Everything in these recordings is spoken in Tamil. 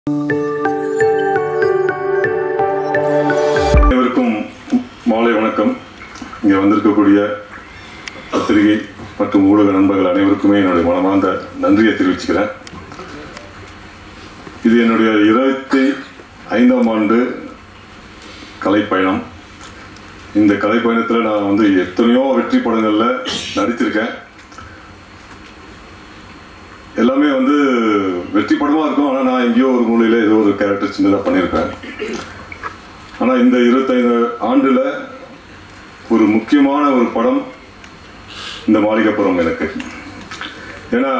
அனைவருக்கும் மாலை வணக்கம் இங்கே வந்திருக்கக்கூடிய பத்திரிகை மற்றும் ஊடக நண்பர்கள் அனைவருக்குமே என்னுடைய மனமார்ந்த நன்றியை தெரிவிச்சுக்கிறேன் இது என்னுடைய இருபத்தி ஐந்தாம் ஆண்டு கலைப்பயணம் இந்த கலைப்பயணத்தில் நான் வந்து எத்தனையோ வெற்றி படங்களில் நடித்திருக்கேன் எல்லாமே வந்து வெற்றி படமாக இருக்கும் ஆனால் நான் எங்கேயோ ஒரு மூலையில் ஏதோ ஒரு கேரக்டர் சின்னதாக பண்ணியிருப்பேன் ஆனால் இந்த இருபத்தைந்து ஆண்டில் ஒரு முக்கியமான ஒரு படம் இந்த மாளிகைப்புறம் எனக்கு ஏன்னா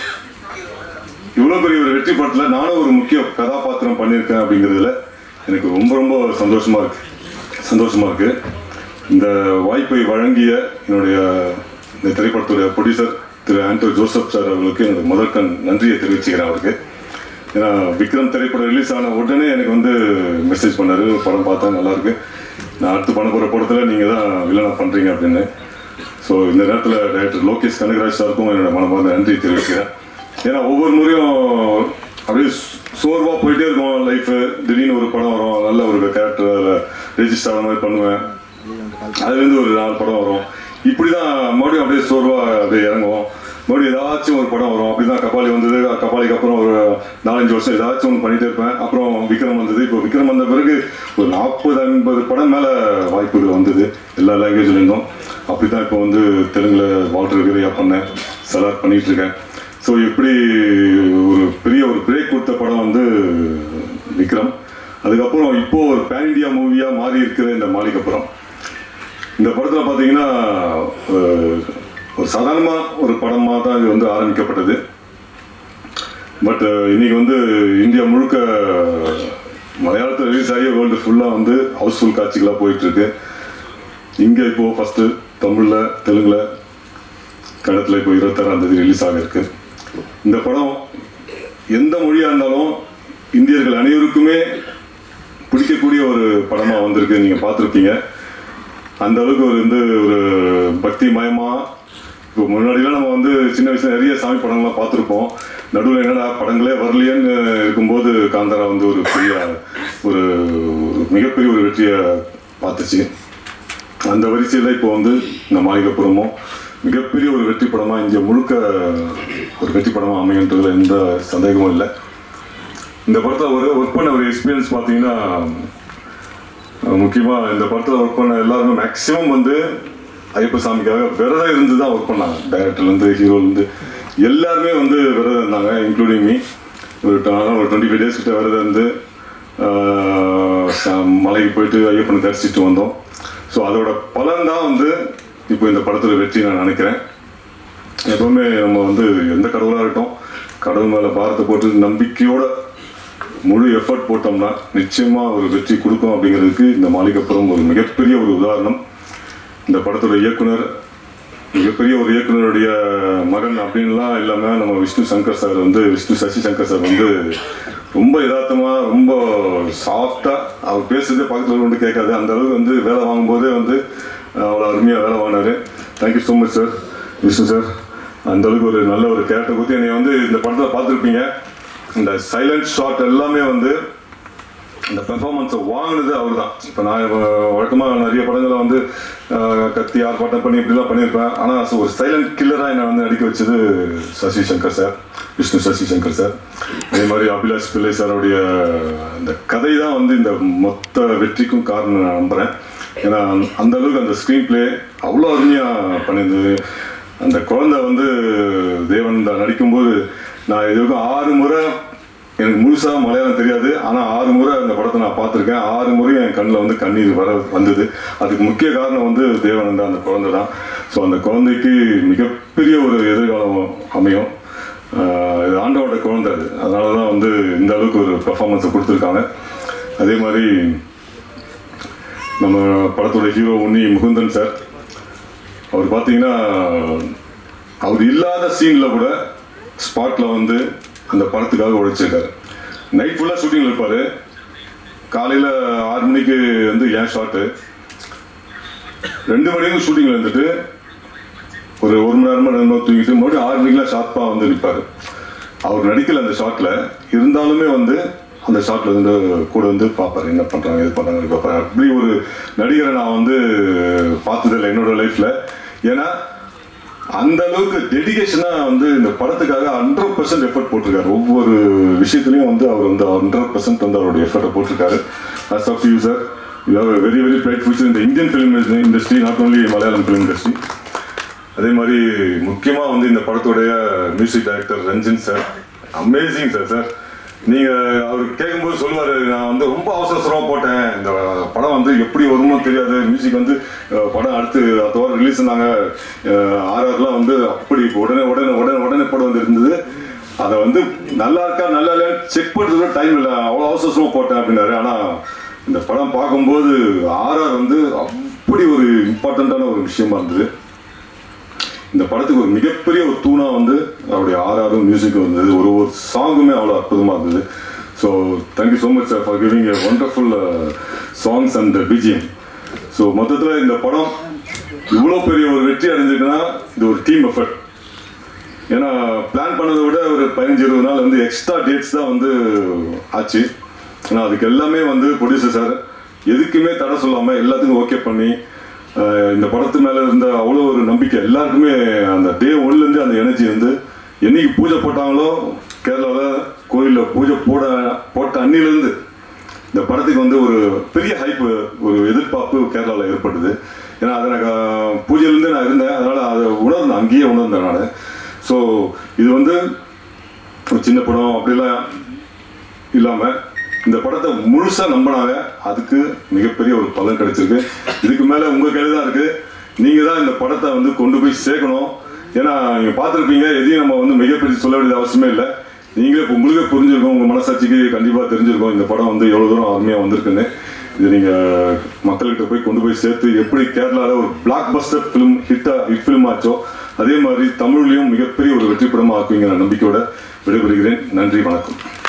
இவ்வளோ பெரிய ஒரு வெற்றி படத்தில் நானும் ஒரு முக்கிய கதாபாத்திரம் பண்ணியிருக்கேன் அப்படிங்கிறதுல எனக்கு ரொம்ப ரொம்ப சந்தோஷமா இருக்கு சந்தோஷமா இருக்கு இந்த வாய்ப்பை வழங்கிய என்னுடைய இந்த திரைப்படத்துடைய ப்ரொடியூசர் திரு ஆண்டோ ஜோசப் சார் அவர்களுக்கு எனக்கு முதற்கண் நன்றியை தெரிவிச்சுக்கிறேன் அவருக்கு ஏன்னா விக்ரம் திரைப்படம் ரிலீஸ் ஆன உடனே எனக்கு வந்து மெசேஜ் பண்ணாரு படம் பார்த்தேன் நல்லா இருக்கு நான் அடுத்து பண்ண போகிற படத்தில் நீங்கள் தான் வில்லனா பண்ணுறீங்க அப்படின்னு ஸோ இந்த நேரத்தில் டைரக்டர் லோகேஷ் கனகராஜ் சாருக்கும் என்னோட மனமார்ந்த நன்றி தெரிவிக்கிறேன் ஏன்னா ஒவ்வொரு முறையும் அப்படியே சோர்வாக போயிட்டே இருக்கும் லைஃபு திடீர்னு ஒரு படம் வரும் நல்ல ஒரு கேரக்டர் அதில் ரெஜிஸ்டர் ஆன மாதிரி பண்ணுவேன் அதுலேருந்து ஒரு நாலு படம் வரும் இப்படி தான் மறுபடியும் அப்படியே சோர்வாக அப்படியே இறங்குவோம் மறுபடியும் ஏதாச்சும் ஒரு படம் வரும் அப்படி தான் கபாலி வந்தது கபாலிக்கு அப்புறம் ஒரு நாலஞ்சு வருஷம் ஏதாச்சும் ஒன்று பண்ணிட்டே இருப்பேன் அப்புறம் விக்ரம் வந்தது இப்போ விக்ரம் வந்த பிறகு ஒரு நாற்பது ஐம்பது படம் மேலே வாய்ப்புகள் வந்தது எல்லா லாங்குவேஜ்லேருந்தும் அப்படி தான் இப்போ வந்து தெலுங்கில் வால்டர் வீரையா பண்ணேன் சலார் பண்ணிட்டு இருக்கேன் ஸோ எப்படி ஒரு பெரிய ஒரு பிரேக் கொடுத்த படம் வந்து விக்ரம் அதுக்கப்புறம் இப்போ ஒரு பேன் இண்டியா மூவியாக மாறி இருக்கிற இந்த மாளிகைப்புறம் இந்த படத்தில் பார்த்தீங்கன்னா அஹ், ஒரு சாதாரணமாக ஒரு படமாக தான் இது வந்து ஆரம்பிக்கப்பட்டது பட் இன்னைக்கு வந்து இந்தியா முழுக்க மலையாளத்தில் ரிலீஸ் ஆகி வேர்ல்டு ஃபுல்லாக வந்து ஹவுஸ்ஃபுல் காட்சிகளாக போயிட்டு இருக்கு இங்கே இப்போ ஃபஸ்ட்டு தமிழில் தெலுங்கில் கன்னடத்தில் இப்போ இருபத்தாறாம் தேதி ரிலீஸ் ஆக இருக்கு இந்த படம் எந்த மொழியாக இருந்தாலும் இந்தியர்கள் அனைவருக்குமே பிடிக்கக்கூடிய ஒரு படமாக வந்திருக்கு நீங்கள் பார்த்துருப்பீங்க அந்த அளவுக்கு ஒரு வந்து ஒரு பக்தி மயமா இப்போ முன்னாடிலாம் நம்ம வந்து சின்ன வயசுல நிறைய சாமி படங்கள்லாம் பார்த்துருப்போம் நடுவில் என்னடா படங்களே வரலையேன்னு இருக்கும்போது காந்தாரா வந்து ஒரு பெரிய ஒரு ஒரு மிகப்பெரிய ஒரு வெற்றியை பார்த்துச்சு அந்த வரிசையில் இப்போ வந்து இந்த மாளிகைப்புறமும் மிகப்பெரிய ஒரு வெற்றி படமாக இங்கே முழுக்க ஒரு வெற்றி படமாக அமையுன்றதுல எந்த சந்தேகமும் இல்லை இந்த படத்தில் ஒரு ஒர்க் பண்ண ஒரு எக்ஸ்பீரியன்ஸ் பார்த்தீங்கன்னா முக்கியமாக இந்த படத்தில் ஒர்க் பண்ண எல்லாருமே மேக்ஸிமம் வந்து ஐயப்ப சாமிக்காக விரதம் இருந்து தான் ஒர்க் பண்ணாங்க டைரக்டர்லேருந்து ஹீரோலேருந்து எல்லாருமே வந்து விரதம் இருந்தாங்க இன்க்ளூடிங் மீ ஒரு ட- ஒரு டுவெண்ட்டி ஃபைவ் டேஸ் கிட்ட விரதம் இருந்து ஆஹ், ச- மலைக்கு போயிட்டு ஐயப்பனை தரிசிட்டு வந்தோம் ஸோ அதோட பலன் தான் வந்து இப்போ இந்த படத்தில் வெற்றி நான் நினைக்கிறேன் எப்பவுமே நம்ம வந்து எந்த கடவுளாக இருக்கட்டும் கடவுள் மேலே பாரத்தை போட்டு நம்பிக்கையோட முழு எஃபர்ட் போட்டோம்னா நிச்சயமா ஒரு வெற்றி கொடுக்கும் அப்படிங்கிறதுக்கு இந்த மாளிகைப்புறம் ஒரு மிகப்பெரிய ஒரு உதாரணம் இந்த படத்தோட இயக்குனர் மிகப்பெரிய ஒரு இயக்குனருடைய மகன் அப்படின்லாம் இல்லாமல் நம்ம விஷ்ணு சங்கர் சார் வந்து விஷ்ணு சசி சங்கர் சார் வந்து ரொம்ப யதார்த்தமா ரொம்ப சாஃப்டா அவர் பேசுறதே பக்கத்தில் கொண்டு கேட்காது அந்த அளவுக்கு வந்து வேலை வாங்கும்போதே வந்து அஹ், அவ்வளோ அருமையாக வேலை வாங்கினாரு thank you so much sir Vishnu sir அந்த அளவுக்கு ஒரு நல்ல ஒரு கேரக்டர் கொடுத்து என்னை வந்து இந்த படத்தில் பார்த்துருப்பீங்க இந்த சைலண்ட் ஷாட் எல்லாமே வந்து இந்த பெர்ஃபார்மன்ஸை வாங்கினது அவர் தான் இப்போ நான் வழக்கமாக நிறைய படங்களை வந்து அஹ், கத்தி ஆர்ப்பாட்டம் பண்ணி இப்படிலாம் பண்ணியிருப்பேன் ஆனால் ஒரு சைலண்ட் கில்லராக என்னை வந்து நடிக்க வச்சது சசி சங்கர் சார் விஷ்ணு சசி சங்கர் சார் அதே மாதிரி அபிலாஷ் பிள்ளை சாரோடைய அந்த கதை தான் வந்து இந்த மொத்த வெற்றிக்கும் காரணம் நான் நம்புகிறேன் ஏன்னா அந்த அளவுக்கு அந்த ஸ்க்ரீன் ப்ளே அவ்வளோ அருமையாக பண்ணியிருந்தது அந்த குழந்தை வந்து தேவன் தான் நடிக்கும்போது நான் இது வரைக்கும் ஆறு முறை எனக்கு முழுசா மலையாளம் தெரியாது ஆனால் ஆறு முறை அந்த படத்தை நான் பார்த்துருக்கேன் ஆறு முறை என் கண்ணில் வந்து கண்ணீர் வர வந்தது அதுக்கு முக்கிய காரணம் வந்து தேவானந்தா அந்த குழந்தை தான் ஸோ அந்த குழந்தைக்கு மிகப்பெரிய ஒரு எதிர்காலம் அமையும் ஆஹ் இது ஆண்டவோட குழந்தை அது அதனால தான் வந்து இந்த அளவுக்கு ஒரு பெர்ஃபார்மன்ஸை கொடுத்துருக்காங்க அதே மாதிரி நம்ம படத்தோட ஹீரோ உன்னி முகுந்தன் சார் அவர் பார்த்தீங்கன்னா அவர் இல்லாத சீனில் கூட ஸ்பாட்டில் வந்து அந்த படத்துக்காக உழைச்சிருக்காரு நைட் ஃபுல்லாக ஷூட்டிங்கில் இருப்பார் காலையில் ஆறு மணிக்கு வந்து ஏன் ஷாட்டு ரெண்டு மணிக்கு ஷூட்டிங்கில் இருந்துட்டு ஒரு ஒரு மணி நேரமா ரெண்டு மணி நேரம் தூங்கிட்டு மறுபடியும் ஆறு மணிக்கெலாம் ஷார்ப்பாக வந்து நிற்பார் அவர் நடிக்கல அந்த ஷாட்டில் இருந்தாலுமே வந்து அந்த ஷாட்ல இருந்து கூட வந்து பார்ப்பாரு என்ன பண்றாங்க இது பண்றாங்க பார்ப்பாரு அப்படி ஒரு நடிகரை நான் வந்து பார்த்ததில்லை என்னோட லைஃப்ல ஏன்னா அந்த அளவுக்கு டெடிகேஷனா வந்து இந்த படத்துக்காக ஹண்ட்ரட் பர்சன்ட் எஃபர்ட் போட்டிருக்காரு ஒவ்வொரு விஷயத்துலையும் வந்து அவர் வந்து ஹண்ட்ரட் பர்சன்ட் வந்து அவருடைய எஃபர்ட்டை போட்டிருக்காரு as of you sir you have very very bright future இந்த Indian film industry not only Malayalam film industry அதே மாதிரி முக்கியமாக வந்து இந்த படத்துடைய music director Ranjan sir amazing sir sir நீங்கள் அவர் கேட்கும்போது சொல்லுவார் நான் வந்து ரொம்ப அவசர அவசரமாக போட்டேன் இந்த படம் வந்து எப்படி வருமோ தெரியாது மியூசிக் வந்து அஹ், படம் அடுத்து அடுத்த வாரம் ரிலீஸ் பண்ணாங்க ஆர்ஆர்லாம் வந்து அப்படி உடனே உடனே உடனே உடனே படம் வந்து இருந்தது அதை வந்து நல்லா இருக்கா நல்லா இல்லையான்னு செக் பண்ணுறது டைம் இல்லை அவ்வளோ அவசர அவசரமாக போட்டேன் அப்படின்னாரு ஆனால் இந்த படம் பார்க்கும்போது ஆர்ஆர் வந்து அப்படி ஒரு இம்பார்ட்டண்ட்டான ஒரு விஷயமா இருந்தது இந்த படத்துக்கு ஒரு மிகப்பெரிய ஒரு தூணா வந்து அவருடைய ஆறாரும் மியூசிக்கும் இருந்தது ஒரு ஒரு சாங்குமே அவ்வளோ அற்புதமாக இருந்தது so thank you so much sir for giving a wonderful songs and BGM so மொத்தத்தில் இந்த படம் இவ்வளோ பெரிய ஒரு வெற்றி அடைஞ்சிருக்குன்னா இது ஒரு டீம் எஃபர்ட் ஏன்னா பிளான் பண்ணதை விட ஒரு பதினஞ்சு இருபது நாள் வந்து எக்ஸ்ட்ரா டேட்ஸ் தான் வந்து ஆச்சு ஏன்னா அதுக்கு எல்லாமே வந்து ப்ரொடியூசர் சார் எதுக்குமே தடை சொல்லாமல் எல்லாத்துக்கும் ஓகே பண்ணி அஹ், இந்த படத்து மேலே இருந்த அவ்வளோ ஒரு நம்பிக்கை எல்லாருக்குமே அந்த டே ஒன்லேருந்து அந்த எனர்ஜி வந்து என்னைக்கு பூஜை போட்டாங்களோ கேரளாவில் கோயிலில் பூஜை போட போட்ட அன்னிலேருந்து இந்த படத்துக்கு வந்து ஒரு பெரிய ஹைப்பு ஒரு எதிர்பார்ப்பு கேரளாவில் ஏற்பட்டது ஏன்னா அதை எனக்கு அஹ், பூஜையிலேருந்தே நான் இருந்தேன் அதனால் அதை உணர்ந்தேன் அங்கேயே உணர்ந்தேன் நான் ஸோ இது வந்து ஒரு சின்ன படம் அப்படிலாம் இல்லாமல் இந்த படத்தை முழுசாக நம்பினாங்க அதுக்கு மிகப்பெரிய ஒரு பலன் கிடைச்சிருக்கு இதுக்கு மேலே உங்கள் கையில் தான் இருக்குது நீங்கள் தான் இந்த படத்தை வந்து கொண்டு போய் சேர்க்கணும் ஏன்னா நீங்கள் பார்த்துருப்பீங்க எதையும் நம்ம வந்து மிகப்பெரிய சொல்ல வேண்டியது அவசியமே இல்லை நீங்களே இப்போ உங்களுக்கே புரிஞ்சிருக்கும் உங்கள் மனசாட்சிக்கு கண்டிப்பாக தெரிஞ்சிருக்கும் இந்த படம் வந்து எவ்வளோ தூரம் அருமையாக வந்திருக்குன்னு இது நீங்கள் மக்கள்கிட்ட போய் கொண்டு போய் சேர்த்து எப்படி கேரளாவில் ஒரு பிளாக் பஸ்டர் ஃபிலிம் ஹிட்டாக ஹிட் ஃபிலிம் ஆச்சோ அதே மாதிரி தமிழ்லையும் மிகப்பெரிய ஒரு வெற்றி படமாக ஆக்குவீங்க நான் நம்பிக்கையோட விடைபெறுகிறேன் நன்றி வணக்கம்